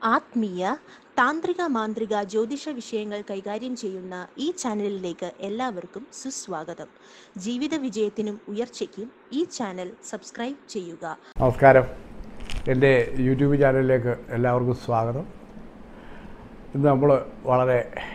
ആത്മീയ താന്ത്രിക മാന്ത്രിക ജ്യോതിഷ വിഷയങ്ങൾ കൈകാര്യം ചെയ്യുന്ന ഈ ചാനലിലേക്ക് എല്ലാവർക്കും സുസ്വാഗതം ജീവിത വിജയത്തിനും ഉയർച്ചയ്ക്കും ഈ ചാനൽ സബ്സ്ക്രൈബ് ചെയ്യുക നമസ്കാരം എൻ്റെ യൂട്യൂബ് ചാനലിലേക്ക് എല്ലാവർക്കും സ്വാഗതം ഇന്ന് നമ്മൾ വളരെ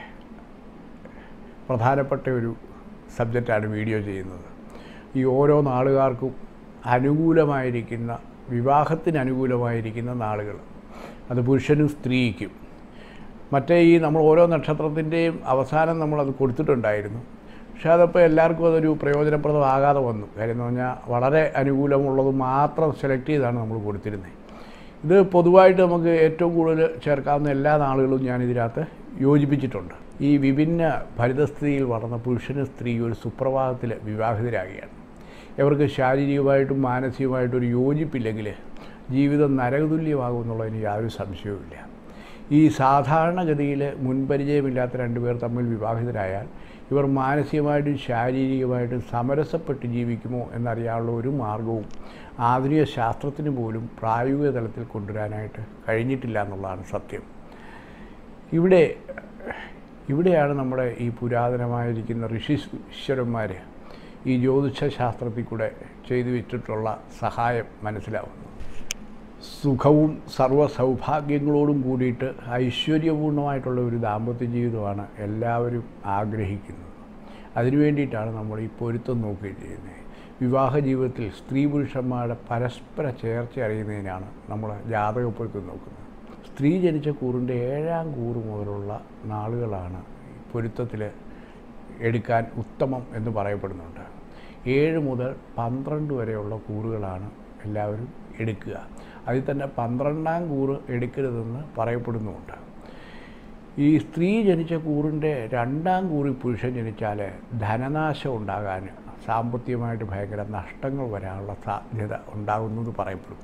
പ്രധാനപ്പെട്ട ഒരു സബ്ജക്റ്റാണ് വീഡിയോ ചെയ്യുന്നത് ഈ ഓരോ നാളുകാർക്കും അനുകൂലമായിരിക്കുന്ന വിവാഹത്തിന് അനുകൂലമായിരിക്കുന്ന നാളുകൾ അത് പുരുഷനും സ്ത്രീക്കും മറ്റേ ഈ നമ്മൾ ഓരോ നക്ഷത്രത്തിൻ്റെയും അവസാനം നമ്മളത് കൊടുത്തിട്ടുണ്ടായിരുന്നു പക്ഷേ അതപ്പോൾ എല്ലാവർക്കും അതൊരു പ്രയോജനപ്രദമാകാതെ വന്നു കാര്യം എന്ന് പറഞ്ഞാൽ വളരെ അനുകൂലമുള്ളത് മാത്രം സെലക്ട് ചെയ്താണ് നമ്മൾ കൊടുത്തിരുന്നത് ഇത് പൊതുവായിട്ട് നമുക്ക് ഏറ്റവും കൂടുതൽ ചേർക്കാവുന്ന എല്ലാ നാളുകളും ഞാൻ ഇതിനകത്ത് യോജിപ്പിച്ചിട്ടുണ്ട് ഈ വിഭിന്ന ഭരിതസ്ഥിതിയിൽ വളർന്ന പുരുഷനും സ്ത്രീ ഒരു സുപ്രഭാതത്തിൽ വിവാഹിതരാകുകയാണ് ഇവർക്ക് ശാരീരികമായിട്ടും മാനസികമായിട്ടും ഒരു യോജിപ്പില്ലെങ്കിൽ ജീവിതം നരകതുല്യമാകുമെന്നുള്ളതിന് യാതൊരു സംശയവുമില്ല ഈ സാധാരണഗതിയിൽ മുൻപരിചയമില്ലാത്ത രണ്ടുപേർ തമ്മിൽ വിവാഹിതരായാൽ ഇവർ മാനസികമായിട്ടും ശാരീരികമായിട്ടും സമരസപ്പെട്ട് ജീവിക്കുമോ എന്നറിയാനുള്ള ഒരു മാർഗവും ആധുനിക ശാസ്ത്രത്തിന് പോലും പ്രായോഗിക തലത്തിൽ കൊണ്ടുവരാനായിട്ട് കഴിഞ്ഞിട്ടില്ല എന്നുള്ളതാണ് സത്യം ഇവിടെ ഇവിടെയാണ് നമ്മുടെ ഈ പുരാതനമായിരിക്കുന്ന ഋഷീശ്വരന്മാർ ഈ ജ്യോതിഷ ശാസ്ത്രത്തിൽ കൂടെ ചെയ്തു വെച്ചിട്ടുള്ള സഹായം മനസ്സിലാവുന്നു സുഖവും സർവ്വ സൗഭാഗ്യങ്ങളോടും കൂടിയിട്ട് ഐശ്വര്യപൂർണ്ണമായിട്ടുള്ള ഒരു ദാമ്പത്യ ജീവിതമാണ് എല്ലാവരും ആഗ്രഹിക്കുന്നത് അതിനു വേണ്ടിയിട്ടാണ് നമ്മൾ ഈ പൊരുത്തം നോക്കുകയും ചെയ്യുന്നത് വിവാഹ ജീവിതത്തിൽ സ്ത്രീ പുരുഷന്മാരുടെ പരസ്പര ചേർച്ച അറിയുന്നതിനാണ് നമ്മൾ ജാതകപ്പൊരുത്തം നോക്കുന്നത് സ്ത്രീ ജനിച്ച കൂറിൻ്റെ ഏഴാം കൂറ് മുതലുള്ള നാളുകളാണ് പൊരുത്തത്തിൽ എടുക്കാൻ ഉത്തമം എന്ന് പറയപ്പെടുന്നുണ്ട് ഏഴ് മുതൽ പന്ത്രണ്ട് വരെയുള്ള കൂറുകളാണ് എല്ലാവരും എടുക്കുക അതിൽ തന്നെ പന്ത്രണ്ടാം കൂറ് എടുക്കരുതെന്ന് പറയപ്പെടുന്നുമുണ്ട് ഈ സ്ത്രീ ജനിച്ച കൂറിൻ്റെ രണ്ടാം കൂറിൽ പുരുഷൻ ജനിച്ചാൽ ധനനാശം ഉണ്ടാകാൻ സാമ്പത്തികമായിട്ട് ഭയങ്കര നഷ്ടങ്ങൾ വരാനുള്ള സാധ്യത ഉണ്ടാകുന്നത് പറയപ്പെടും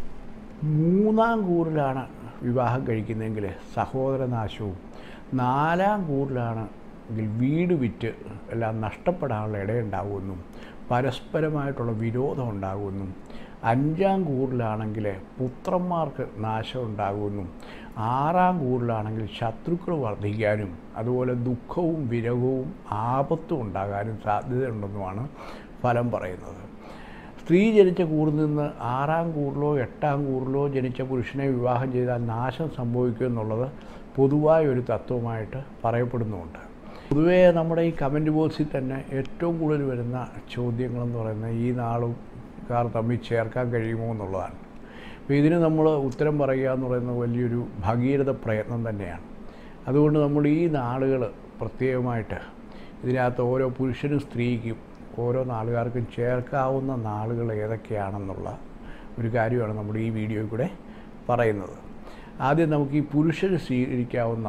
മൂന്നാം കൂറിലാണ് വിവാഹം കഴിക്കുന്നതെങ്കിൽ സഹോദരനാശവും നാലാം കൂറിലാണ് എങ്കിൽ വീട് വിറ്റ് എല്ലാം നഷ്ടപ്പെടാനുള്ള ഇടയുണ്ടാകുമെന്നും പരസ്പരമായിട്ടുള്ള വിരോധം ഉണ്ടാകുമെന്നും അഞ്ചാം കൂറിലാണെങ്കിൽ പുത്രന്മാർക്ക് നാശം ഉണ്ടാകുമെന്നും ആറാം കൂറിലാണെങ്കിൽ ശത്രുക്കൾ വർദ്ധിക്കാനും അതുപോലെ ദുഃഖവും വിരഹവും ആപത്തും ഉണ്ടാകാനും സാധ്യതയുണ്ടെന്നുമാണ് ഫലം പറയുന്നത് സ്ത്രീ ജനിച്ച കൂറിൽ നിന്ന് ആറാം കൂറിലോ എട്ടാം കൂറിലോ ജനിച്ച പുരുഷനെ വിവാഹം ചെയ്താൽ നാശം സംഭവിക്കും എന്നുള്ളത് പൊതുവായ ഒരു തത്വമായിട്ട് പറയപ്പെടുന്നുമുണ്ട് പൊതുവേ നമ്മുടെ ഈ കമൻറ്റ് ബോക്സിൽ തന്നെ ഏറ്റവും കൂടുതൽ വരുന്ന ചോദ്യങ്ങളെന്ന് പറയുന്നത് ഈ നാളുകാർ തമ്മിൽ ചേർക്കാൻ കഴിയുമോ എന്നുള്ളതാണ് അപ്പോൾ ഇതിന് നമ്മൾ ഉത്തരം പറയുക എന്ന് പറയുന്നത് വലിയൊരു ഭഗീരഥ പ്രയത്നം തന്നെയാണ് അതുകൊണ്ട് നമ്മൾ ഈ നാളുകൾ പ്രത്യേകമായിട്ട് ഇതിനകത്ത് ഓരോ പുരുഷനും സ്ത്രീക്കും ഓരോ നാളുകാർക്കും ചേർക്കാവുന്ന നാളുകൾ ഏതൊക്കെയാണെന്നുള്ള ഒരു കാര്യമാണ് നമ്മൾ ഈ വീഡിയോയിൽ കൂടെ പറയുന്നത് ആദ്യം നമുക്ക് ഈ പുരുഷന് സ്വീകരിക്കാവുന്ന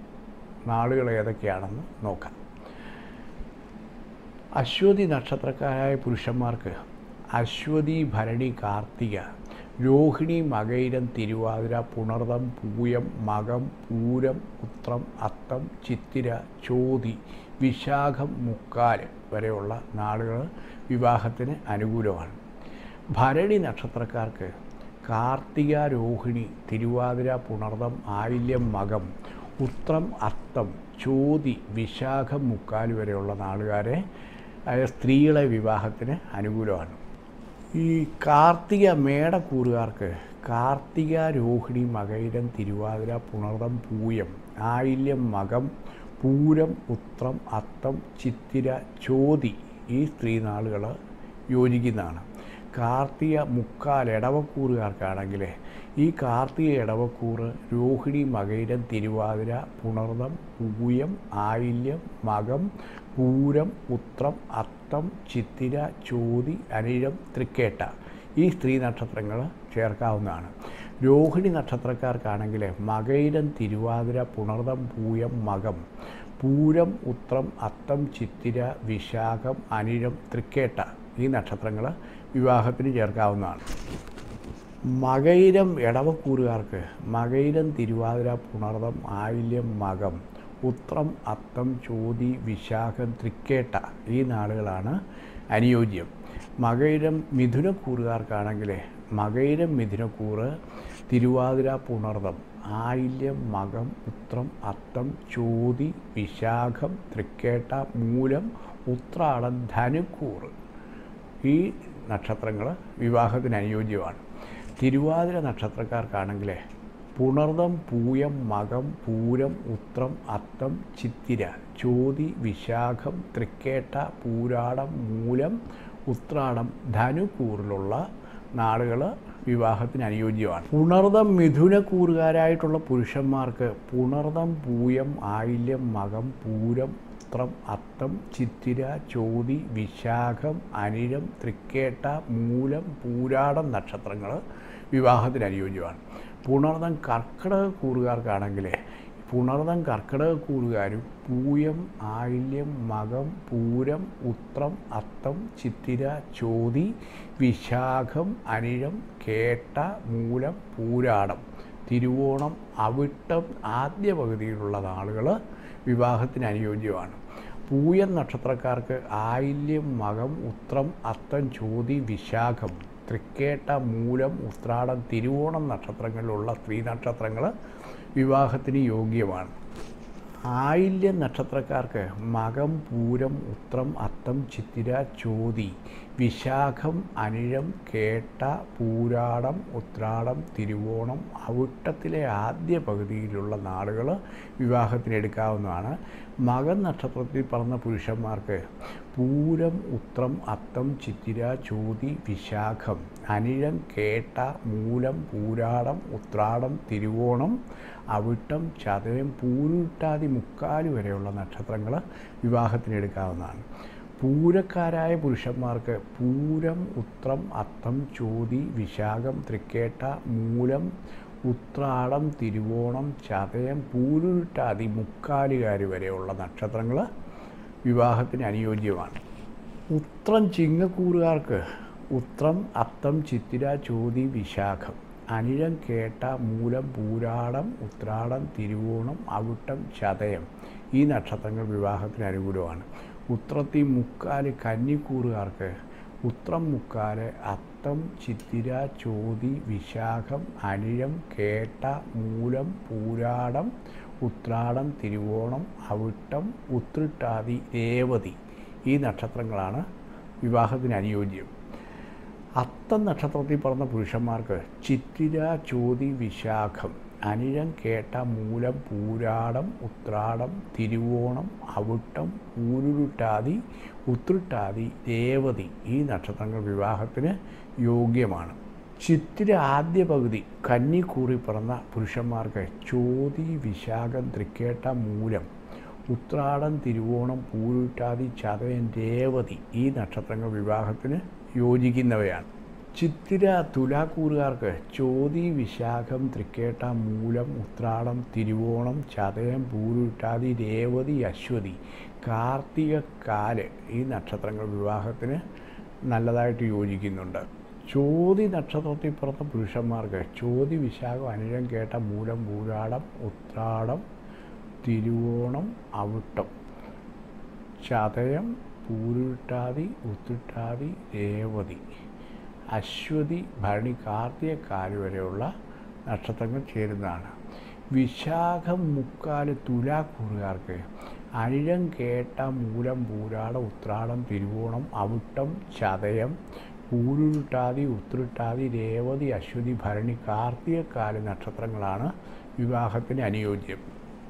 നാളുകൾ ഏതൊക്കെയാണെന്ന് നോക്കാം അശ്വതി നക്ഷത്രക്കാരായ പുരുഷന്മാർക്ക് അശ്വതി ഭരണി കാർത്തിക രോഹിണി മകൈരം തിരുവാതിര പുണർതം പൂയം മകം പൂരം ഉത്രം അത്തം ചിത്തിര ചോതി വിശാഖം മുക്കാൽ വരെയുള്ള നാളുകൾ വിവാഹത്തിന് അനുകൂലമാണ് ഭരണി നക്ഷത്രക്കാർക്ക് കാർത്തിക രോഹിണി തിരുവാതിര പുണർതം ആയില്യം മകം ഉത്രം അത്തം ചോതി വിശാഖം മുക്കാൽ വരെയുള്ള നാളുകാരെ അതായത് സ്ത്രീകളെ വിവാഹത്തിന് അനുകൂലമാണ് ഈ കാർത്തിക മേടക്കൂറുകാർക്ക് കാർത്തിക രോഹിണി മകൈരം തിരുവാതിര പുണർതം പൂയം ആയില്യം മകം പൂരം ഉത്രം അത്തം ചിത്തിര ചോതി ഈ സ്ത്രീനാളുകൾ യോജിക്കുന്നതാണ് കാർത്തിക മുക്കാൽ ഇടവക്കൂറുകാർക്കാണെങ്കിൽ ഈ കാർത്തിക ഇടവക്കൂറ് രോഹിണി മകൈരം തിരുവാതിര പുണർതം പൂയം ആയില്യം മകം പൂരം ഉത്രം അത്തം ചിത്തിര ചോതി അനിഴം തൃക്കേട്ട ഈ സ്ത്രീ നക്ഷത്രങ്ങൾ ചേർക്കാവുന്നതാണ് രോഹിണി നക്ഷത്രക്കാർക്കാണെങ്കിൽ മകൈരം തിരുവാതിര പുണർതം പൂയം മകം പൂരം ഉത്രം അത്തം ചിത്തിര വിശാഖം അനിഴം തൃക്കേട്ട ഈ നക്ഷത്രങ്ങൾ വിവാഹത്തിന് ചേർക്കാവുന്നതാണ് മകൈരം ഇടവക്കൂറുകാർക്ക് മകൈരം തിരുവാതിര പുണർതം ആയില്യം മകം ഉത്രം അത്തം ചോതി വിശാഖം തൃക്കേട്ട ഈ നാളുകളാണ് അനുയോജ്യം മകൈരം മിഥുനക്കൂറുകാർക്കാണെങ്കിൽ മകൈരം മിഥുനക്കൂറ് തിരുവാതിര പുണർതം ആയില്യം മകം ഉത്രം അത്തം ചോതി വിശാഖം തൃക്കേട്ട മൂലം ഉത്രാടം ധനുക്കൂറ് ഈ നക്ഷത്രങ്ങൾ വിവാഹത്തിന് അനുയോജ്യമാണ് തിരുവാതിര നക്ഷത്രക്കാർക്കാണെങ്കിൽ പുണർദം പൂയം മകം പൂരം ഉത്രം അത്തം ചിത്തിര ചോതി വിശാഖം തൃക്കേട്ട പൂരാടം മൂലം ഉത്രാടം ധനുക്കൂറിലുള്ള നാളുകൾ വിവാഹത്തിന് അനുയോജ്യമാണ് പുണർദം മിഥുനക്കൂറുകാരായിട്ടുള്ള പുരുഷന്മാർക്ക് പുണർദം പൂയം ആയില്യം മകം പൂരം ഉത്രം അത്തം ചിത്തിര ചോതി വിശാഖം അനിഴം തൃക്കേട്ട മൂലം പൂരാടം നക്ഷത്രങ്ങൾ വിവാഹത്തിന് അനുയോജ്യമാണ് പുണർദം കർക്കിടക കൂറുകാർക്കാണെങ്കിൽ പുണർദം കർക്കിടക കൂറുകാരും പൂയം ആയില്യം മകം പൂരം ഉത്രം അത്തം ചിത്തിര ചോതി വിശാഖം അനിഴം കേട്ട മൂലം പൂരാടം തിരുവോണം അവിട്ടം ആദ്യ പകുതിയിലുള്ള നാളുകൾ വിവാഹത്തിന് അനുയോജ്യമാണ് പൂയം നക്ഷത്രക്കാർക്ക് ആയില്യം മകം ഉത്രം അത്തം ചോതി വിശാഖം തൃക്കേട്ട മൂലം ഉത്രാടം തിരുവോണം നക്ഷത്രങ്ങളിലുള്ള സ്ത്രീ നക്ഷത്രങ്ങൾ വിവാഹത്തിന് യോഗ്യമാണ് ആയില്യം നക്ഷത്രക്കാർക്ക് മകം പൂരം ഉത്രം അത്തം ചിത്തിര ചോതി വിശാഖം അനിഴം കേട്ട പൂരാടം ഉത്രാടം തിരുവോണം അവിട്ടത്തിലെ ആദ്യ പകുതിയിലുള്ള നാളുകൾ വിവാഹത്തിന് എടുക്കാവുന്നതാണ് മകൻ നക്ഷത്രത്തിൽ പറഞ്ഞ പുരുഷന്മാർക്ക് പൂരം ഉത്രം അത്തം ചിത്തിര ചോതി വിശാഖം അനിഴം കേട്ട മൂലം പൂരാടം ഉത്രാടം തിരുവോണം അവിട്ടം ചതയം പൂരുട്ടാതി മുക്കാല് വരെയുള്ള നക്ഷത്രങ്ങൾ വിവാഹത്തിന് എടുക്കാവുന്നതാണ് പൂരക്കാരായ പുരുഷന്മാർക്ക് പൂരം ഉത്രം അത്തം ചോതി വിശാഖം തൃക്കേട്ട മൂലം ഉത്രാടം തിരുവോണം ചതയം പൂരുട്ടാതി മുക്കാലുകാർ വരെയുള്ള നക്ഷത്രങ്ങൾ വിവാഹത്തിന് അനുയോജ്യമാണ് ഉത്രം ചിങ്ങക്കൂറുകാർക്ക് ഉത്രം അത്തം ചിത്തിര ചോതി വിശാഖം അനിഴം കേട്ട മൂലം പൂരാടം ഉത്രാടം തിരുവോണം അവിട്ടം ചതയം ഈ നക്ഷത്രങ്ങൾ വിവാഹത്തിന് അനുകൂലമാണ് ഉത്രത്തി മുക്കാല് കന്നിക്കൂറുകാർക്ക് ഉത്രം മുക്കാല് അത്തം ചിത്തിര ചോതി വിശാഖം അനിഴം കേട്ട മൂലം പൂരാടം ഉത്രാടം തിരുവോണം അവിട്ടം ഉത്രിട്ടാതി രേവതി ഈ നക്ഷത്രങ്ങളാണ് വിവാഹത്തിന് അനുയോജ്യം അത്തം നക്ഷത്രത്തിൽ പറഞ്ഞ പുരുഷന്മാർക്ക് ചിത്തിര ചോതി വിശാഖം അനിഴം കേട്ട മൂലം പൂരാടം ഉത്രാടം തിരുവോണം അവിട്ടം ഊരുരുട്ടാതി ഉത്രിട്ടാതി രേവതി ഈ നക്ഷത്രങ്ങൾ വിവാഹത്തിന് യോഗ്യമാണ് ചിത്തിര ആദ്യ പകുതി കന്നിക്കൂറി പിറന്ന പുരുഷന്മാർക്ക് ചോതി വിശാഖം തൃക്കേട്ട മൂലം ഉത്രാടം തിരുവോണം പൂരുട്ടാതി ചതയൻ രേവതി ഈ നക്ഷത്രങ്ങൾ വിവാഹത്തിന് യോജിക്കുന്നവയാണ് ചിത്തിര തുലാക്കൂറുകാർക്ക് ചോതി വിശാഖം തൃക്കേട്ട മൂലം ഉത്രാടം തിരുവോണം ചതയം പൂരുട്ടാതി രേവതി അശ്വതി കാർത്തിക കാല് ഈ നക്ഷത്രങ്ങൾ വിവാഹത്തിന് നല്ലതായിട്ട് യോജിക്കുന്നുണ്ട് ചോതി നക്ഷത്രത്തിൽ പുറത്ത പുരുഷന്മാർക്ക് ചോതി വിശാഖം അനിഴം കേട്ട മൂലം പൂരാടം ഉത്രാടം തിരുവോണം അവിട്ടം ചതയം പൂരുട്ടാതി ഉത്തിട്ടാതി രേവതി അശ്വതി ഭരണി കാർത്തിക കാല് വരെയുള്ള നക്ഷത്രങ്ങൾ ചേരുന്നതാണ് വിശാഖം മുക്കാല് തുലാക്കൂറുകാർക്ക് അനിഴം കേട്ട മൂലം പൂരാട ഉത്രാടം തിരുവോണം അവിട്ടം ചതയം പൂരുരുട്ടാതി ഉത്രിട്ടാതി രേവതി അശ്വതി ഭരണി കാർത്തിക കാല് നക്ഷത്രങ്ങളാണ് വിവാഹത്തിന് അനുയോജ്യം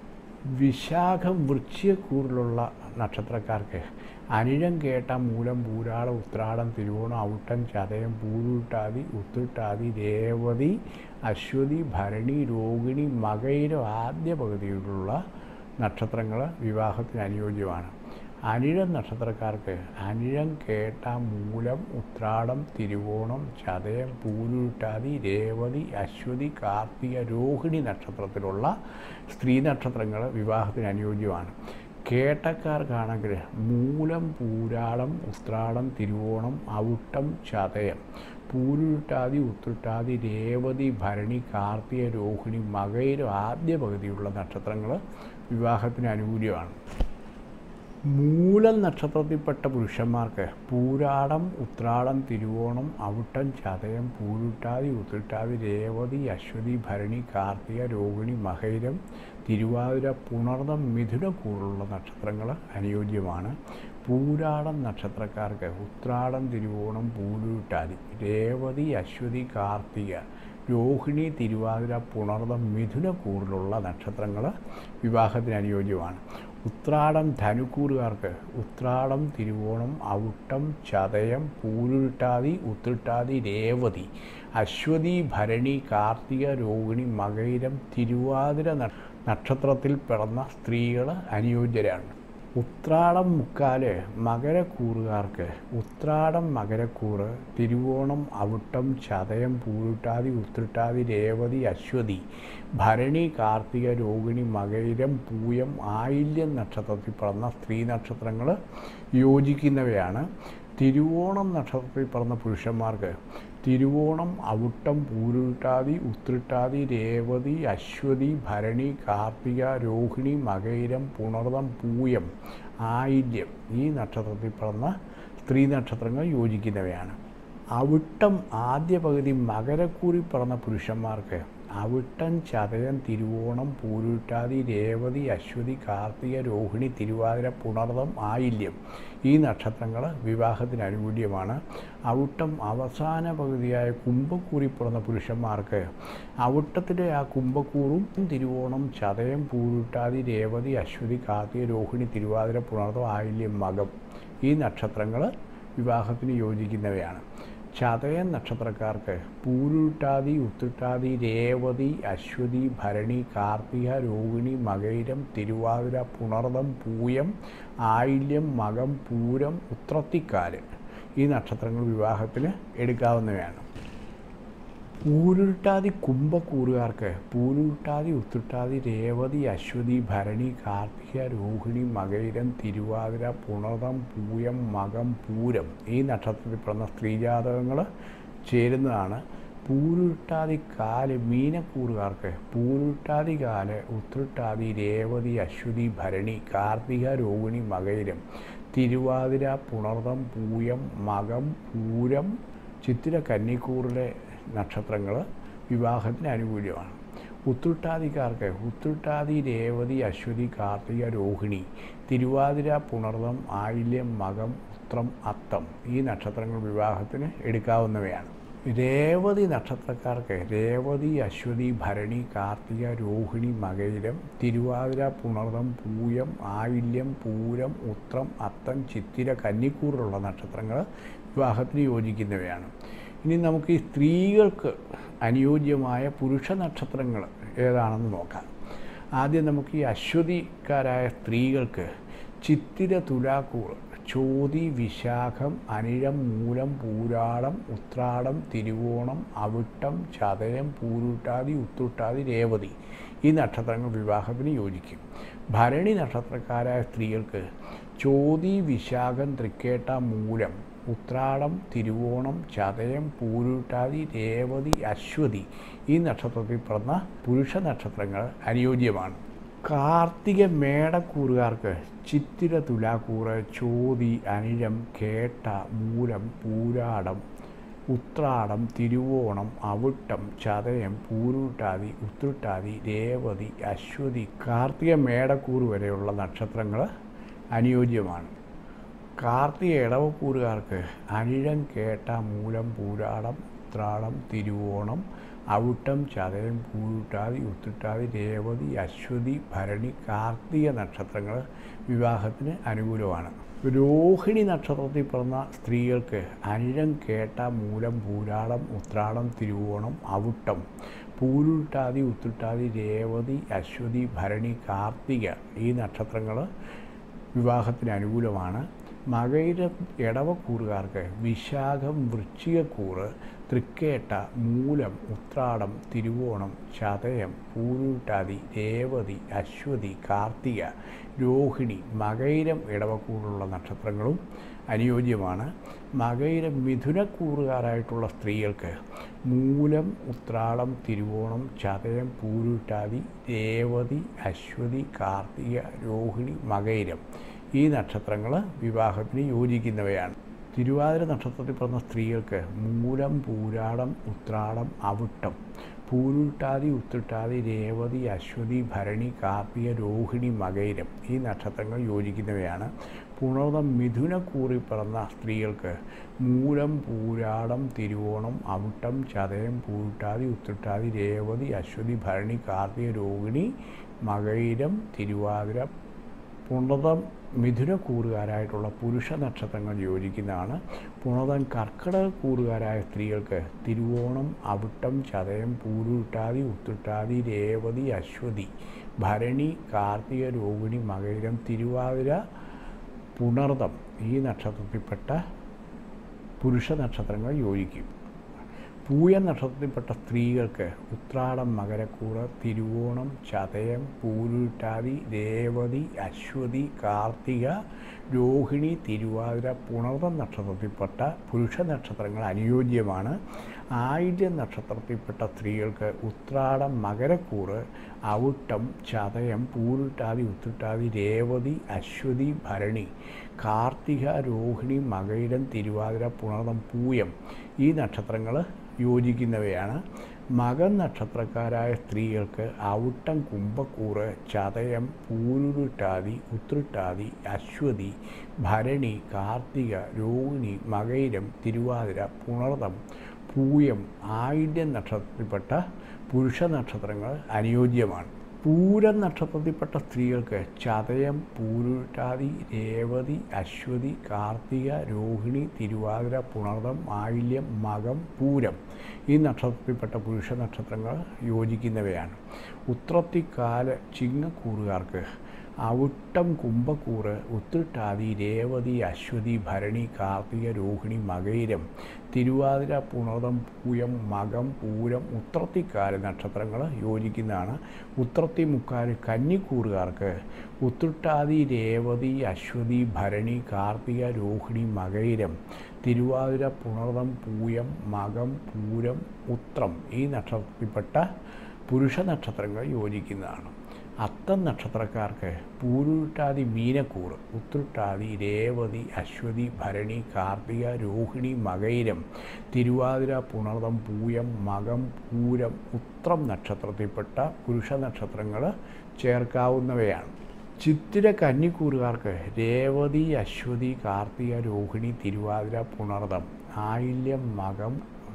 വിശാഖം വൃശ്ചികക്കൂറിലുള്ള നക്ഷത്രക്കാർക്ക് അനിഴം കേട്ട മൂലം പൂരാട ഉത്രാടം തിരുവോണം ഔട്ടം ചതയം പൂരുട്ടാതി ഉത്തിട്ടാതി രേവതി അശ്വതി ഭരണി രോഹിണി മകയിരം ആദ്യ പകുതിയിലുള്ള നക്ഷത്രങ്ങൾ വിവാഹത്തിന് അനുയോജ്യമാണ് അനിഴം നക്ഷത്രക്കാർക്ക് അനിഴം കേട്ട മൂലം ഉത്രാടം തിരുവോണം ചതയം പൂരുട്ടാതി രേവതി അശ്വതി കാർത്തിക രോഹിണി നക്ഷത്രത്തിലുള്ള സ്ത്രീ നക്ഷത്രങ്ങൾ വിവാഹത്തിന് അനുയോജ്യമാണ് കേട്ടക്കാർക്കാണെങ്കിൽ മൂലം പൂരാടം ഉത്രാടം തിരുവോണം ഔട്ടം ചതയം പൂരുരുട്ടാതി ഉത്രിട്ടാതി രേവതി ഭരണി കാർത്തിക രോഹിണി മകയിലും ആദ്യ പകുതിയുള്ള നക്ഷത്രങ്ങൾ വിവാഹത്തിന് അനുകൂല്യമാണ് മൂലം നക്ഷത്രത്തിൽപ്പെട്ട പുരുഷന്മാർക്ക് പൂരാടം ഉത്രാടം തിരുവോണം അവിട്ടം ചതയം പൂരുട്ടാതി ഉത്തിട്ടാതി രേവതി അശ്വതി ഭരണി കാർത്തിക രോഹിണി മഹൈരം തിരുവാതിര പുണർദം മിഥുന കൂടുള്ള നക്ഷത്രങ്ങൾ അനുയോജ്യമാണ് പൂരാടം നക്ഷത്രക്കാർക്ക് ഉത്രാടം തിരുവോണം പൂരുട്ടാതി രേവതി അശ്വതി കാർത്തിക രോഹിണി തിരുവാതിര പുണർദം മിഥുന കൂറിലുള്ള നക്ഷത്രങ്ങൾ വിവാഹത്തിന് അനുയോജ്യമാണ് ഉത്രാടം ധനുക്കൂറുകാർക്ക് ഉത്രാടം തിരുവോണം അവിട്ടം ചതയം പൂരുരുട്ടാതി ഉത്തിട്ടാതി രേവതി അശ്വതി ഭരണി കാർത്തിക രോഹിണി മകൈരം തിരുവാതിര നക്ഷത്രത്തിൽ പിറന്ന സ്ത്രീകൾ അനുയോജ്യരാണ് ഉത്രാടം മുക്കാല് മകരക്കൂറുകാർക്ക് ഉത്രാടം മകരക്കൂറ് തിരുവോണം അവിട്ടം ചതയം പൂരുട്ടാതി ഉത്രട്ടാതി രേവതി അശ്വതി ഭരണി കാർത്തിക രോഹിണി മകൈരം പൂയം ആയില്യം നക്ഷത്രത്തിൽ പിറന്ന സ്ത്രീ നക്ഷത്രങ്ങൾ യോജിക്കുന്നവയാണ് തിരുവോണം നക്ഷത്രത്തിൽ പിറന്ന പുരുഷന്മാർക്ക് തിരുവോണം അവിട്ടം പൂരുട്ടാതി ഉത്രട്ടാതി രേവതി അശ്വതി ഭരണി കാർത്തിക രോഹിണി മകൈരം പുണർദം പൂയം ആയില്യം ഈ നക്ഷത്രത്തിൽ പിറന്ന സ്ത്രീ നക്ഷത്രങ്ങൾ യോജിക്കുന്നവയാണ് അവിട്ടം ആദ്യ പകുതി മകരക്കൂറി പിറന്ന പുരുഷന്മാർക്ക് അവിട്ടം ചതയം തിരുവോണം പൂരുട്ടാതി രേവതി അശ്വതി കാർത്തിക രോഹിണി തിരുവാതിര പുണർദം ആയില്യം ഈ നക്ഷത്രങ്ങൾ വിവാഹത്തിന് അനുകൂല്യമാണ് അവിട്ടം അവസാന പകുതിയായ കുംഭക്കൂറി പിറന്ന പുരുഷന്മാർക്ക് അവിട്ടത്തിലെ ആ കുംഭക്കൂറും തിരുവോണം ചതയം പൂരുട്ടാതി രേവതി അശ്വതി കാർത്തിക രോഹിണി തിരുവാതിര പുണർദം ആയില്യം മകം ഈ നക്ഷത്രങ്ങൾ വിവാഹത്തിന് യോജിക്കുന്നവയാണ് ചതയൻ നക്ഷത്രക്കാർക്ക് പൂരുട്ടാതി ഉത്തിട്ടാതി രേവതി അശ്വതി ഭരണി കാർത്തിക രോഹിണി മകൈരം തിരുവാതിര പുണർദം പൂയം ആയില്യം മകം പൂരം ഉത്രത്തിക്കാല് ഈ നക്ഷത്രങ്ങൾ വിവാഹത്തിന് എടുക്കാവുന്നവയാണ് പൂരുരുട്ടാതി കുംഭക്കൂറുകാർക്ക് പൂരുരുട്ടാതി ഉത്തിട്ടാതി രേവതി അശ്വതി ഭരണി കാർത്തിക രോഹിണി മകൈരം തിരുവാതിര പുണർദം പൂയം മകം പൂരം ഈ നക്ഷത്രത്തിൽ പിറന്ന സ്ത്രീജാതകങ്ങൾ ചേരുന്നതാണ് പൂരുരുട്ടാതി കാല് മീനക്കൂറുകാർക്ക് പൂരുരുട്ടാതി കാല് ഉത്രട്ടാതി രേവതി അശ്വതി ഭരണി കാർത്തിക രോഹിണി മകൈരം തിരുവാതിര പുണർദം പൂയം മകം പൂരം ചിത്തിര കന്നിക്കൂറിലെ നക്ഷത്രങ്ങൾ വിവാഹത്തിന് അനുകൂല്യമാണ് ഉത്രട്ടാതിക്കാർക്ക് ഉത്രട്ടാതി രേവതി അശ്വതി കാർത്തിക രോഹിണി തിരുവാതിര പുണർദം ആയില്യം മകം ഉത്രം അത്തം ഈ നക്ഷത്രങ്ങൾ വിവാഹത്തിന് എടുക്കാവുന്നവയാണ് രേവതി നക്ഷത്രക്കാർക്ക് രേവതി അശ്വതി ഭരണി കാർത്തിക രോഹിണി മകയിരം തിരുവാതിര പുണർദം പൂയം ആയില്യം പൂരം ഉത്രം അത്തം ചിത്തിര കന്നിക്കൂറിലുള്ള നക്ഷത്രങ്ങൾ വിവാഹത്തിന് യോജിക്കുന്നവയാണ് ഇനി നമുക്ക് ഈ സ്ത്രീകൾക്ക് അനുയോജ്യമായ പുരുഷ നക്ഷത്രങ്ങൾ ഏതാണെന്ന് നോക്കാം ആദ്യം നമുക്ക് ഈ അശ്വതിക്കാരായ സ്ത്രീകൾക്ക് ചിത്തിര തുലാക്കൂർ ചോതി വിശാഖം അനിഴം മൂലം പൂരാടം ഉത്രാടം തിരുവോണം അവിട്ടം ചതയം പൂരുട്ടാതി ഉത്തുട്ടാതി രേവതി ഈ നക്ഷത്രങ്ങൾ വിവാഹത്തിന് യോജിക്കും ഭരണി നക്ഷത്രക്കാരായ സ്ത്രീകൾക്ക് ചോതി വിശാഖം തൃക്കേട്ട മൂലം ഉത്രാടം തിരുവോണം ചതയം പൂരുട്ടാതി രേവതി അശ്വതി ഈ നക്ഷത്രത്തിൽ പിറന്ന പുരുഷ നക്ഷത്രങ്ങൾ അനുയോജ്യമാണ് കാർത്തിക മേടക്കൂറുകാർക്ക് ചിത്തിര തുലാക്കൂറ് ചോതി അനിഴം കേട്ട മൂലം പൂരാടം ഉത്രാടം തിരുവോണം അവിട്ടം ചതയം പൂരുട്ടാതി ഉത്രട്ടാതി രേവതി അശ്വതി കാർത്തിക മേടക്കൂറ് വരെയുള്ള നക്ഷത്രങ്ങൾ അനുയോജ്യമാണ് കാർത്തിക ഇടവക്കൂറുകാർക്ക് അനിഴം കേട്ട മൂലം പൂരാടം ഉത്രാടം തിരുവോണം അവിട്ടം ചതയം പൂരുട്ടാതി ഉത്തിട്ടാതി രേവതി അശ്വതി ഭരണി കാർത്തിക നക്ഷത്രങ്ങൾ വിവാഹത്തിന് അനുകൂലമാണ് രോഹിണി നക്ഷത്രത്തിൽ പിറന്ന സ്ത്രീകൾക്ക് അനിഴം കേട്ട മൂലം പൂരാടം ഉത്രാടം തിരുവോണം അവിട്ടം പൂരുട്ടാതി ഉത്തിട്ടാതി രേവതി അശ്വതി ഭരണി കാർത്തിക ഈ നക്ഷത്രങ്ങൾ വിവാഹത്തിന് അനുകൂലമാണ് മകയിര ഇടവക്കൂറുകാർക്ക് വിശാഖം വൃശ്ചികക്കൂറ് തൃക്കേട്ട മൂലം ഉത്രാടം തിരുവോണം ചതയം പൂരൂട്ടാതി രേവതി അശ്വതി കാർത്തിക രോഹിണി മകയിരം ഇടവക്കൂറുള്ള നക്ഷത്രങ്ങളും അനുയോജ്യമാണ് മകയിരം മിഥുനക്കൂറുകാരായിട്ടുള്ള സ്ത്രീകൾക്ക് മൂലം ഉത്രാടം തിരുവോണം ചതയം പൂരൂട്ടാതി രേവതി അശ്വതി കാർത്തിക രോഹിണി മകയിരം ഈ നക്ഷത്രങ്ങൾ വിവാഹത്തിന് യോജിക്കുന്നവയാണ് തിരുവാതിര നക്ഷത്രത്തിൽ പിറന്ന സ്ത്രീകൾക്ക് മൂലം പൂരാടം ഉത്രാടം അവിട്ടം പൂരുട്ടാതി ഉത്തിട്ടാതി രേവതി അശ്വതി ഭരണി കാർത്തിക രോഹിണി മകൈരം ഈ നക്ഷത്രങ്ങൾ യോജിക്കുന്നവയാണ് പുണർതം മിഥുനക്കൂറി പിറന്ന സ്ത്രീകൾക്ക് മൂലം പൂരാടം തിരുവോണം അവിട്ടം ചതയം പൂരുട്ടാതി ഉത്തിട്ടാതി രേവതി അശ്വതി ഭരണി കാർത്തിക രോഹിണി മകൈരം തിരുവാതിര പുണതം മിഥുന കൂറുകാരായിട്ടുള്ള പുരുഷ നക്ഷത്രങ്ങൾ യോജിക്കുന്നതാണ് പുണതം കർക്കിടക കൂറുകാരായ സ്ത്രീകൾക്ക് തിരുവോണം അവിട്ടം ചതയം പൂരുട്ടാതി ഉത്തിട്ടാതി രേവതി അശ്വതി ഭരണി കാർത്തിക രോഹിണി മകയിരം തിരുവാതിര പുണർതം ഈ നക്ഷത്രത്തിൽപ്പെട്ട പുരുഷ നക്ഷത്രങ്ങൾ യോജിക്കും പൂയ നക്ഷത്രത്തിൽപ്പെട്ട സ്ത്രീകൾക്ക് ഉത്രാടം മകരക്കൂറ് തിരുവോണം ചതയം പൂരുട്ടാതി രേവതി അശ്വതി കാർത്തിക രോഹിണി തിരുവാതിര പുണർതം നക്ഷത്രത്തിൽപ്പെട്ട പുരുഷ നക്ഷത്രങ്ങൾ അനുയോജ്യമാണ് ആയില്യം നക്ഷത്രത്തിൽപ്പെട്ട സ്ത്രീകൾക്ക് ഉത്രാടം മകരക്കൂറ് ഔട്ടം ചതയം പൂരുട്ടാതി ഉത്തിട്ടാതി രേവതി അശ്വതി ഭരണി കാർത്തിക രോഹിണി മകയിരം തിരുവാതിര പുണർതം പൂയം ഈ നക്ഷത്രങ്ങൾ യോജിക്കുന്നവയാണ് മകൻ നക്ഷത്രക്കാരായ സ്ത്രീകൾക്ക് ഔട്ടം കുംഭക്കൂറ് ചതയം പൂരുരുട്ടാതി ഉത്രിട്ടാതി അശ്വതി ഭരണി കാർത്തിക രോഹിണി മകൈരം തിരുവാതിര പുണർതം പൂയം ആയില്യം നക്ഷത്രത്തിൽപ്പെട്ട പുരുഷ നക്ഷത്രങ്ങൾ അനുയോജ്യമാണ് പൂരം നക്ഷത്രത്തിൽപ്പെട്ട സ്ത്രീകൾക്ക് ചതയം പൂരുട്ടാതി രേവതി അശ്വതി കാർത്തിക രോഹിണി തിരുവാതിര പുണർതം ആയില്യം മകം പൂരം ഈ നക്ഷത്രത്തിൽപ്പെട്ട പുരുഷ നക്ഷത്രങ്ങൾ യോജിക്കുന്നവയാണ് ഉത്രത്തിക്കാല ചിങ്ങക്കൂറുകാർക്ക് അവിട്ടം കുംഭക്കൂറ് ഉത്തിട്ടാതി രേവതി അശ്വതി ഭരണി കാർത്തിക രോഹിണി മകൈരം തിരുവാതിര പുണർതം പൂയം മകം പൂരം ഉത്രത്തിക്കാല് നക്ഷത്രങ്ങൾ യോജിക്കുന്നതാണ് ഉത്രത്തി മുക്കാല് കന്നിക്കൂറുകാർക്ക് ഉത്തിട്ടാതി രേവതി അശ്വതി ഭരണി കാർത്തിക രോഹിണി മകൈരം തിരുവാതിര പുണർതം പൂയം മകം പൂരം ഉത്രം ഈ നക്ഷത്രത്തിൽപ്പെട്ട പുരുഷ നക്ഷത്രങ്ങൾ യോജിക്കുന്നതാണ് അത്തം നക്ഷത്രക്കാർക്ക് പൂരുട്ടാതി മീനക്കൂറ് ഉത്തുട്ടാതി രേവതി അശ്വതി ഭരണി കാർത്തിക രോഹിണി മകൈരം തിരുവാതിര പുണർതം പൂയം മകം പൂരം ഉത്രം നക്ഷത്രത്തിൽപ്പെട്ട പുരുഷ നക്ഷത്രങ്ങൾ ചേർക്കാവുന്നവയാണ് ചിത്തിര കന്നിക്കൂറുകാർക്ക് രേവതി അശ്വതി കാർത്തിക രോഹിണി തിരുവാതിര പുണർതം ആയില്യം മകം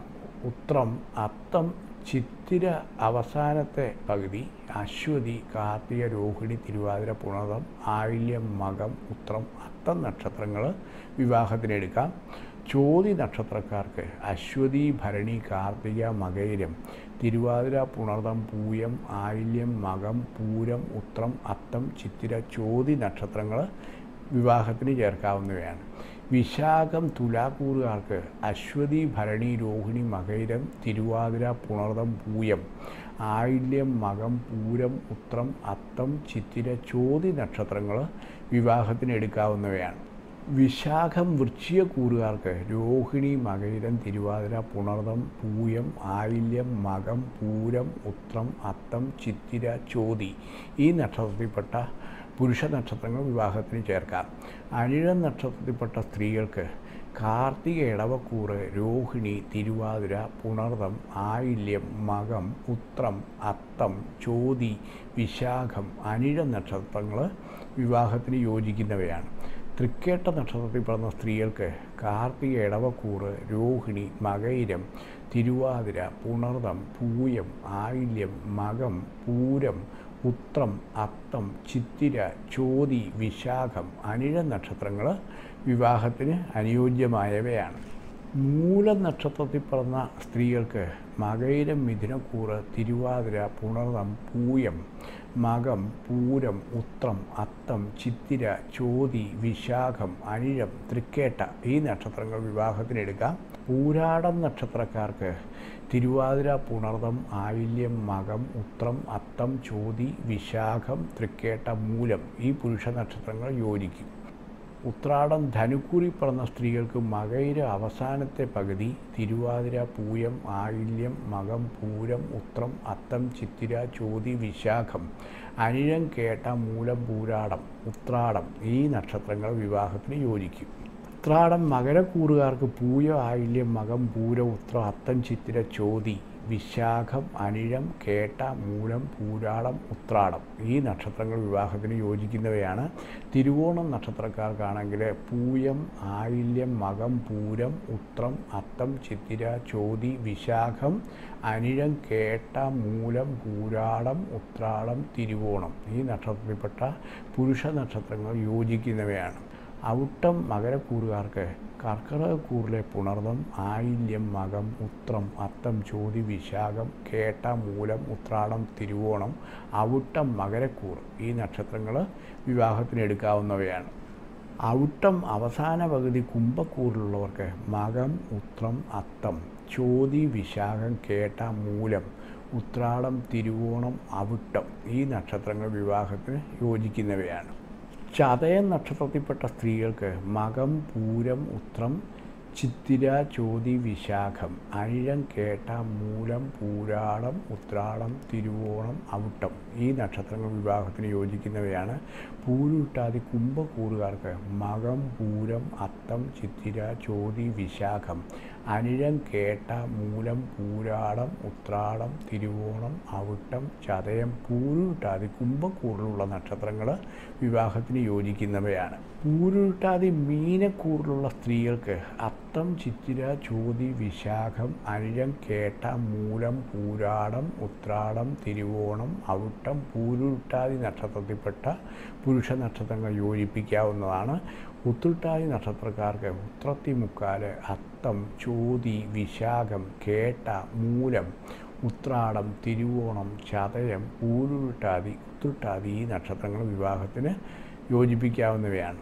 ഉത്രം അത്തം ചിത്തിര അവസാനത്തെ പകുതി അശ്വതി കാർത്തിക രോഹിണി തിരുവാതിര പുണർതം ആയില്യം മകം ഉത്രം അത്തം നക്ഷത്രങ്ങൾ വിവാഹത്തിനെടുക്കാം ചോതി നക്ഷത്രക്കാർക്ക് അശ്വതി ഭരണി കാർത്തിക മകൈരം തിരുവാതിര പുണർതം പൂയം ആയില്യം മകം പൂരം ഉത്രം അത്തം ചിത്തിര ചോതി നക്ഷത്രങ്ങൾ വിവാഹത്തിന് ചേർക്കാവുന്നവയാണ് വിശാഖം തുലാക്കൂറുകാർക്ക് അശ്വതി ഭരണി രോഹിണി മകൈരം തിരുവാതിര പുണർതം പൂയം ആയില്യം മകം പൂരം ഉത്രം അത്തം ചിത്തിര ചോതി നക്ഷത്രങ്ങൾ വിവാഹത്തിന് എടുക്കാവുന്നവയാണ് വിശാഖം വൃശ്ചികക്കൂറുകാർക്ക് രോഹിണി മകൈരം തിരുവാതിര പുണർതം പൂയം ആയില്യം മകം പൂരം ഉത്രം അത്തം ചിത്തിര ചോതി ഈ നക്ഷത്രത്തിൽപ്പെട്ട പുരുഷ നക്ഷത്രങ്ങൾ വിവാഹത്തിന് ചേർക്കാം അനിഴം നക്ഷത്രത്തിൽപ്പെട്ട സ്ത്രീകൾക്ക് കാർത്തിക ഇടവക്കൂറ് രോഹിണി തിരുവാതിര പുണർതം ആയില്യം മകം ഉത്രം അത്തം ചോതി വിശാഖം അനിഴം നക്ഷത്രങ്ങൾ വിവാഹത്തിന് യോജിക്കുന്നവയാണ് തൃക്കേട്ട നക്ഷത്രത്തിൽ പിറന്ന സ്ത്രീകൾക്ക് കാർത്തിക ഇടവക്കൂറ് രോഹിണി മകൈരം തിരുവാതിര പുണർതം പൂയം ആയില്യം മകം പൂരം ഉത്രം അത്തം ചിത്തിര ചോതി വിശാഖം അനിഴ നക്ഷത്രങ്ങൾ വിവാഹത്തിന് അനുയോജ്യമായവയാണ് മൂലം നക്ഷത്രത്തിൽ പിറന്ന സ്ത്രീകൾക്ക് മകൈരം മിഥുനക്കൂറ് തിരുവാതിര പുണർതം പൂയം മകം പൂരം ഉത്രം അത്തം ചിത്തിര ചോതി വിശാഖം അനിഴം തൃക്കേട്ട ഈ നക്ഷത്രങ്ങൾ വിവാഹത്തിനെടുക്കാം പൂരാടം നക്ഷത്രക്കാർക്ക് തിരുവാതിര പുണർതം ആയില്യം മകം ഉത്രം അത്തം ചോതി വിശാഖം തൃക്കേട്ട മൂലം ഈ പുരുഷ നക്ഷത്രങ്ങൾ യോജിക്കും ഉത്രാടം ധനുക്കുറി പിറന്ന സ്ത്രീകൾക്ക് മകയിര അവസാനത്തെ പകുതി തിരുവാതിര പൂയം ആയില്യം മകം പൂരം ഉത്രം അത്തം ചിത്തിര ചോതി വിശാഖം അനിഴം കേട്ട മൂലം പൂരാടം ഉത്രാടം ഈ നക്ഷത്രങ്ങൾ വിവാഹത്തിന് യോജിക്കും ഉത്രാടം മകരക്കൂറുകാർക്ക് പൂയ ആയില്യം മകം പൂര ഉത്ര അത്തം ചിത്തിര ചോതി വിശാഖം അനിഴം കേട്ട മൂലം പൂരാടം ഉത്രാടം ഈ നക്ഷത്രങ്ങൾ വിവാഹത്തിന് യോജിക്കുന്നവയാണ് തിരുവോണം നക്ഷത്രക്കാർക്കാണെങ്കിൽ പൂയം ആയില്യം മകം പൂരം ഉത്രം അത്തം ചിത്തിര ചോതി വിശാഖം അനിഴം കേട്ട മൂലം പൂരാടം ഉത്രാടം തിരുവോണം ഈ നക്ഷത്രത്തിൽപ്പെട്ട പുരുഷ നക്ഷത്രങ്ങൾ യോജിക്കുന്നവയാണ് ഔട്ടം മകരക്കൂറുകാർക്ക് കർക്കിടകക്കൂറിലെ പുണർന്നം ആയില്യം മകം ഉത്രം അത്തം ചോതി വിശാഖം കേട്ട മൂലം ഉത്രാടം തിരുവോണം ഔട്ടം മകരക്കൂർ ഈ നക്ഷത്രങ്ങൾ വിവാഹത്തിന് എടുക്കാവുന്നവയാണ് ഔട്ടം അവസാന പകുതി കുംഭക്കൂറിലുള്ളവർക്ക് മകം ഉത്രം അത്തം ചോതി വിശാഖം കേട്ട മൂലം ഉത്രാടം തിരുവോണം അവിട്ടം ഈ നക്ഷത്രങ്ങൾ വിവാഹത്തിന് യോജിക്കുന്നവയാണ് ചതയം നക്ഷത്രത്തിൽപ്പെട്ട സ്ത്രീകൾക്ക് മകം പൂരം ഉത്രം ചിത്തിര ചോതി വിശാഖം അനിഴം കേട്ട മൂലം പൂരാടം ഉത്രാടം തിരുവോണം അവിട്ടം ഈ നക്ഷത്രങ്ങൾ വിവാഹത്തിന് യോജിക്കുന്നവയാണ് പൂരുട്ടാതി കുംഭക്കൂറുകാർക്ക് മകം പൂരം അത്തം ചിത്തിര ചോതി വിശാഖം അനിഴം കേട്ട മൂലം പൂരാടം ഉത്രാടം തിരുവോണം അവിട്ടം ചതയം പൂരുട്ടാതി കുംഭക്കൂറിലുള്ള നക്ഷത്രങ്ങൾ വിവാഹത്തിന് യോജിക്കുന്നവയാണ് പൂരുട്ടാതി മീനക്കൂറിലുള്ള സ്ത്രീകൾക്ക് അത്തം ചിത്തിര ചോതി വിശാഖം അനിഴം കേട്ട മൂലം പൂരാടം ഉത്രാടം തിരുവോണം അവിട്ടം പൂരുട്ടാതി നക്ഷത്രത്തിൽപ്പെട്ട പുരുഷ നക്ഷത്രങ്ങൾ യോജിപ്പിക്കാവുന്നതാണ് ഉത്തുട്ടാതി നക്ഷത്രക്കാർക്ക് ഉത്രത്തി മുക്കാല് അത്തം ചോതി വിശാഖം കേട്ട മൂലം ഉത്രാടം തിരുവോണം ചതയം പൂരുരുട്ടാതി ഉത്തുട്ടാതി ഈ നക്ഷത്രങ്ങൾ വിവാഹത്തിന് യോജിപ്പിക്കാവുന്നവയാണ്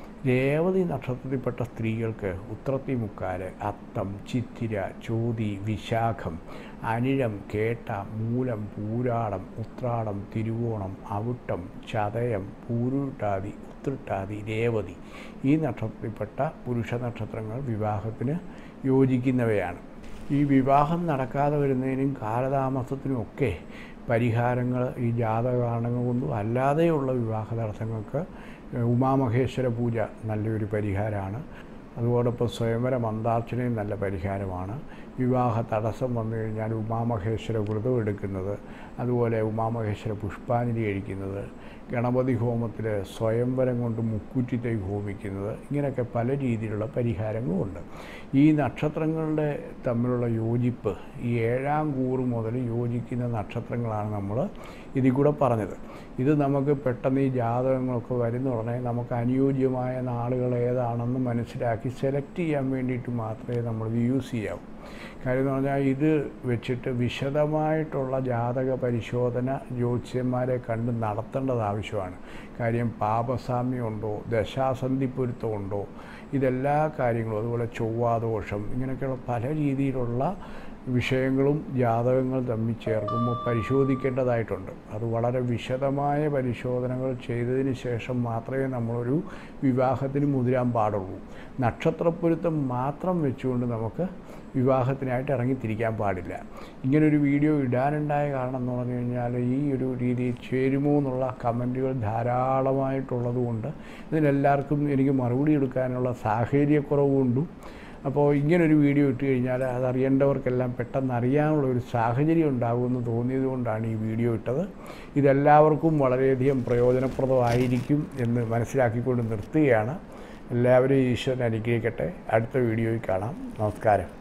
രേവതി നക്ഷത്രത്തിൽപ്പെട്ട സ്ത്രീകൾക്ക് ഉത്രത്തി മുക്കാല് അത്തം ചിത്തിര ചോതി വിശാഖം അനിഴം കേട്ട മൂലം പൂരാടം ഉത്രാടം തിരുവോണം അവിട്ടം ചതയം പൂരുട്ടാതി ഉത്രട്ടാതി രേവതി ഈ നക്ഷത്രത്തിൽപ്പെട്ട പുരുഷ നക്ഷത്രങ്ങൾ വിവാഹത്തിന് യോജിക്കുന്നവയാണ് ഈ വിവാഹം നടക്കാതെ വരുന്നതിനും കാലതാമസത്തിനുമൊക്കെ പരിഹാരങ്ങൾ ഈ ജാതക കാരണങ്ങൾ കൊണ്ടും അല്ലാതെയുള്ള വിവാഹ തടസ്സങ്ങൾക്ക് ഉമാമഹേശ്വര പൂജ നല്ലൊരു പരിഹാരമാണ് അതോടൊപ്പം സ്വയംവര മന്ദാർച്ചനയും നല്ല പരിഹാരമാണ് വിവാഹ തടസ്സം വന്നു കഴിഞ്ഞാൽ ഉമാമഹേശ്വര വ്രതം എടുക്കുന്നത് അതുപോലെ ഉമാമഹേശ്വര പുഷ്പാഞ്ജലി കഴിക്കുന്നത് ഗണപതി ഹോമത്തിൽ സ്വയംവരം കൊണ്ട് മുക്കൂറ്റിത്തൈ ഹോമിക്കുന്നത് ഇങ്ങനെയൊക്കെ പല രീതിയിലുള്ള പരിഹാരങ്ങളുമുണ്ട് ഈ നക്ഷത്രങ്ങളുടെ തമ്മിലുള്ള യോജിപ്പ് ഈ ഏഴാം കൂറ് മുതൽ യോജിക്കുന്ന നക്ഷത്രങ്ങളാണ് നമ്മൾ ഇതിൽ കൂടെ പറഞ്ഞത് ഇത് നമുക്ക് പെട്ടെന്ന് ഈ ജാതകങ്ങളൊക്കെ വരുന്ന ഉടനെ നമുക്ക് അനുയോജ്യമായ നാളുകൾ ഏതാണെന്ന് മനസ്സിലാക്കി സെലക്ട് ചെയ്യാൻ വേണ്ടിയിട്ട് മാത്രമേ നമ്മളിത് യൂസ് ചെയ്യാവൂ കാര്യം എന്ന് പറഞ്ഞാൽ ഇത് വെച്ചിട്ട് വിശദമായിട്ടുള്ള ജാതക പരിശോധന ജ്യോത്സ്യന്മാരെ കണ്ട് നടത്തേണ്ടത് ആവശ്യമാണ് കാര്യം പാപസാമ്യമുണ്ടോ ദശാസന്ധി പൊരുത്തമുണ്ടോ ഇതെല്ലാ കാര്യങ്ങളും അതുപോലെ ചൊവ്വാദോഷം ഇങ്ങനെയൊക്കെയുള്ള പല രീതിയിലുള്ള വിഷയങ്ങളും ജാതകങ്ങൾ തമ്മിൽ ചേർക്കുമ്പോൾ പരിശോധിക്കേണ്ടതായിട്ടുണ്ട് അത് വളരെ വിശദമായ പരിശോധനകൾ ചെയ്തതിന് ശേഷം മാത്രമേ നമ്മളൊരു വിവാഹത്തിന് മുതിരാൻ പാടുള്ളൂ നക്ഷത്രപ്പൊരുത്തം മാത്രം വെച്ചുകൊണ്ട് നമുക്ക് വിവാഹത്തിനായിട്ട് ഇറങ്ങിത്തിരിക്കാൻ പാടില്ല ഇങ്ങനൊരു വീഡിയോ ഇടാനുണ്ടായ കാരണം എന്ന് പറഞ്ഞു കഴിഞ്ഞാൽ ഈ ഒരു രീതിയിൽ ചേരുമോ എന്നുള്ള കമൻറ്റുകൾ ധാരാളമായിട്ടുള്ളത് കൊണ്ട് ഇതിനെല്ലാവർക്കും എനിക്ക് മറുപടി എടുക്കാനുള്ള സാഹചര്യക്കുറവ് കൊണ്ടും അപ്പോൾ ഇങ്ങനൊരു വീഡിയോ ഇട്ട് കഴിഞ്ഞാൽ അതറിയേണ്ടവർക്കെല്ലാം പെട്ടെന്ന് അറിയാനുള്ള ഒരു സാഹചര്യം ഉണ്ടാകുമെന്ന് തോന്നിയത് കൊണ്ടാണ് ഈ വീഡിയോ ഇട്ടത് ഇതെല്ലാവർക്കും വളരെയധികം പ്രയോജനപ്രദമായിരിക്കും എന്ന് മനസ്സിലാക്കിക്കൊണ്ട് നിർത്തുകയാണ് എല്ലാവരും ഈശ്വരൻ അനുഗ്രഹിക്കട്ടെ അടുത്ത വീഡിയോയിൽ കാണാം നമസ്കാരം